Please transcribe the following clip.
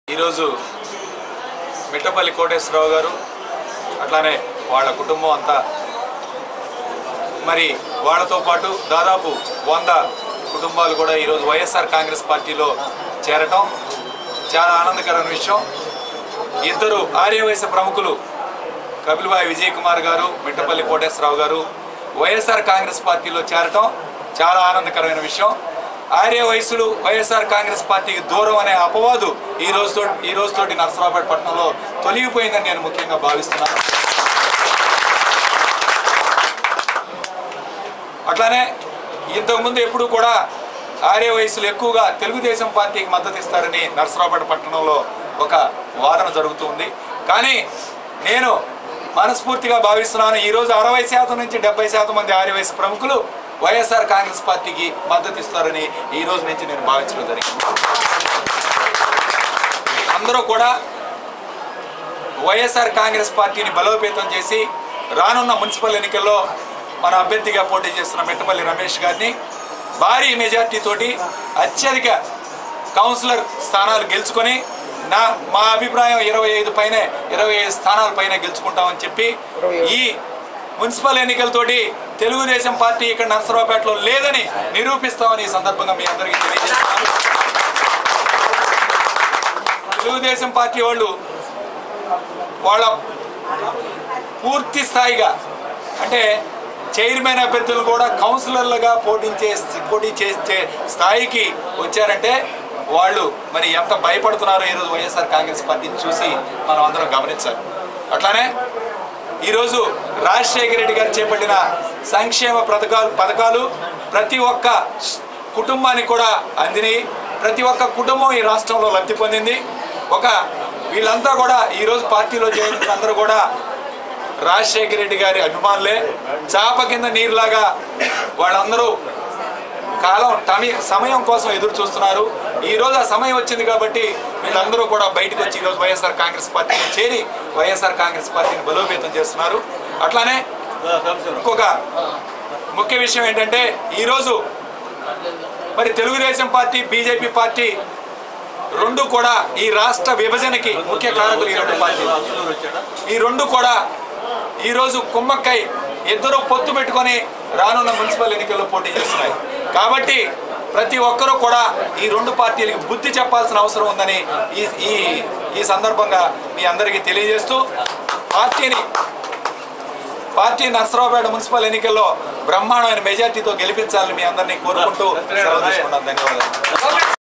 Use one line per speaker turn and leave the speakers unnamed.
ఈరోజు మిట్టపల్లి కోటేశ్వరరావు గారు అట్లానే వాళ్ళ కుటుంబం అంతా మరి వాళ్ళతో పాటు దాదాపు వంద కుటుంబాలు కూడా ఈరోజు వైఎస్ఆర్ కాంగ్రెస్ పార్టీలో చేరటం చాలా ఆనందకరమైన విషయం ఇద్దరు ఆర్యవైశ్య ప్రముఖులు కపిలబాయి విజయ్ కుమార్ గారు మిట్టపల్లి కోటేశ్వరరావు గారు వైఎస్ఆర్ కాంగ్రెస్ పార్టీలో చేరటం చాలా ఆనందకరమైన విషయం ఆర్య వయసులు వైఎస్ఆర్ కాంగ్రెస్ పార్టీకి దూరం అనే అపవాదు ఈ రోజుతో ఈ రోజుతోటి నరసరావుపేట పట్టణంలో తొలగిపోయిందని నేను ముఖ్యంగా భావిస్తున్నాను అట్లానే ఇంతకుముందు ఎప్పుడు కూడా ఆర్య వయసులు ఎక్కువగా తెలుగుదేశం పార్టీకి మద్దతు ఇస్తారని నరసరావుపేట పట్టణంలో ఒక వాదన జరుగుతుంది కానీ నేను మనస్ఫూర్తిగా భావిస్తున్నాను ఈరోజు అరవై శాతం నుంచి డెబ్బై శాతం మంది ఆర్య వయసు ప్రముఖులు వైఎస్ఆర్ కాంగ్రెస్ పార్టీకి మద్దతు ఇస్తారని ఈ రోజు నుంచి నేను భావించడం జరిగింది అందరూ కూడా వైఎస్ఆర్ కాంగ్రెస్ పార్టీని బలోపేతం చేసి రానున్న మున్సిపల్ ఎన్నికల్లో మన అభ్యర్థిగా పోటీ చేస్తున్న మెట్టపల్లి రమేష్ గారిని భారీ మెజార్టీ తోటి అత్యధిక కౌన్సిలర్ స్థానాలు గెలుచుకొని నా మా అభిప్రాయం ఇరవై ఐదు పైనే ఇరవై ఐదు స్థానాల పైన గెలుచుకుంటామని చెప్పి ఈ మున్సిపల్ ఎన్నికలతోటి తెలుగుదేశం పార్టీ ఇక్కడ నరసరావుపేటలో లేదని నిరూపిస్తామని ఈ సందర్భంగా మీ అందరికీ తెలియజేస్తున్నాను తెలుగుదేశం పార్టీ వాళ్ళు వాళ్ళ పూర్తి స్థాయిగా అంటే చైర్మన్ అభ్యర్థులు కూడా కౌన్సిలర్లుగా పోటీంచే పోటీ చేసే స్థాయికి వచ్చారంటే వాళ్ళు మరి ఎంత భయపడుతున్నారో ఈరోజు వైఎస్ఆర్ కాంగ్రెస్ పార్టీని చూసి మనం అందరం గమనించాలి అట్లానే ఈరోజు రాజశేఖర రెడ్డి గారు చేపట్టిన సంక్షేమ పథకాలు పథకాలు ప్రతి ఒక్క కుటుంబానికి కూడా అందినాయి ప్రతి ఒక్క కుటుంబం ఈ రాష్ట్రంలో లబ్ధి పొందింది ఒక వీళ్ళంతా కూడా ఈరోజు పార్టీలో చేరిన అందరూ కూడా రాజశేఖర రెడ్డి గారి అభిమానులే చాప కింద నీరులాగా వాళ్ళందరూ కాలం టమి సమయం కోసం ఎదురు చూస్తున్నారు ఈ రోజు ఆ సమయం వచ్చింది కాబట్టి వీళ్ళందరూ కూడా బయటకు వచ్చి ఈరోజు వైఎస్ఆర్ కాంగ్రెస్ పార్టీలో చేరి వైఎస్ఆర్ కాంగ్రెస్ పార్టీని బలోపేతం చేస్తున్నారు అట్లానే ఇంకొక ముఖ్య విషయం ఏంటంటే ఈరోజు మరి తెలుగుదేశం పార్టీ బీజేపీ పార్టీ రెండు కూడా ఈ రాష్ట్ర విభజనకి ముఖ్య కారకులు ఈ రెండు పార్టీలు ఈ రెండు కూడా ఈరోజు కుమ్మక్కై ఇద్దరు పొత్తు పెట్టుకొని రానున్న మున్సిపల్ ఎన్నికల్లో పోటీ చేస్తున్నాయి కాబట్టి ప్రతి ఒక్కరూ కూడా ఈ రెండు పార్టీలకి బుద్ధి చెప్పాల్సిన అవసరం ఉందని ఈ ఈ ఈ సందర్భంగా మీ అందరికీ తెలియజేస్తూ పార్టీని పార్టీ నర్సరావుపేట మున్సిపల్ ఎన్నికల్లో బ్రహ్మాండమైన మెజార్టీతో గెలిపించాలని మీ అందరినీ కోరుకుంటూ సెలవు తీసుకున్నాను ధన్యవాదాలు